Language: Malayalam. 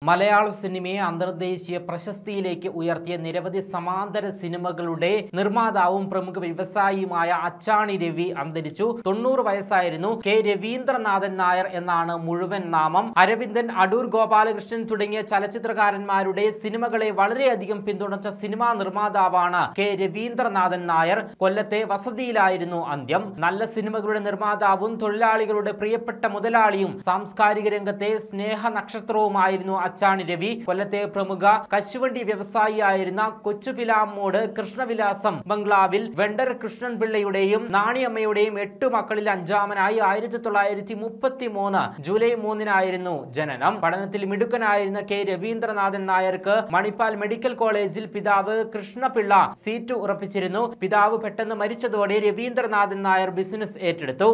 മലയാള സിനിമയെ അന്തർദേശീയ പ്രശസ്തിയിലേക്ക് ഉയർത്തിയ നിരവധി സമാന്തര സിനിമകളുടെ നിർമ്മാതാവും പ്രമുഖ വ്യവസായിയുമായ അച്ചാണി രവി അന്തരിച്ചു തൊണ്ണൂറ് വയസ്സായിരുന്നു കെ രവീന്ദ്രനാഥൻ നായർ എന്നാണ് മുഴുവൻ നാമം അരവിന്ദൻ അടൂർ ഗോപാലകൃഷ്ണൻ തുടങ്ങിയ ചലച്ചിത്രകാരന്മാരുടെ സിനിമകളെ വളരെയധികം പിന്തുണച്ച സിനിമാ നിർമ്മാതാവാണ് കെ രവീന്ദ്രനാഥൻ നായർ കൊല്ലത്തെ വസതിയിലായിരുന്നു അന്ത്യം നല്ല സിനിമകളുടെ നിർമ്മാതാവും തൊഴിലാളികളുടെ പ്രിയപ്പെട്ട മുതലാളിയും സാംസ്കാരിക രംഗത്തെ സ്നേഹ നക്ഷത്രവുമായിരുന്നു അച്ചാണി രവി കൊല്ലത്തെ പ്രമുഖ കശുവണ്ടി വ്യവസായിയായിരുന്ന കൊച്ചുപിലാമൂട് കൃഷ്ണവിലാസം ബംഗ്ലാവിൽ വെണ്ടർ കൃഷ്ണൻപിള്ളയുടെയും നാണിയമ്മയുടെയും എട്ടു മക്കളിൽ അഞ്ചാമനായി ആയിരത്തി തൊള്ളായിരത്തി മുപ്പത്തി മൂന്ന് ജൂലൈ മൂന്നിനായിരുന്നു ജനനം പഠനത്തിൽ മിടുക്കനായിരുന്ന കെ രവീന്ദ്രനാഥൻ നായർക്ക് മണിപ്പാൽ മെഡിക്കൽ കോളേജിൽ പിതാവ് കൃഷ്ണപിള്ള സീറ്റ് ഉറപ്പിച്ചിരുന്നു പിതാവ് പെട്ടെന്ന് മരിച്ചതോടെ രവീന്ദ്രനാഥൻ നായർ ബിസിനസ് ഏറ്റെടുത്തു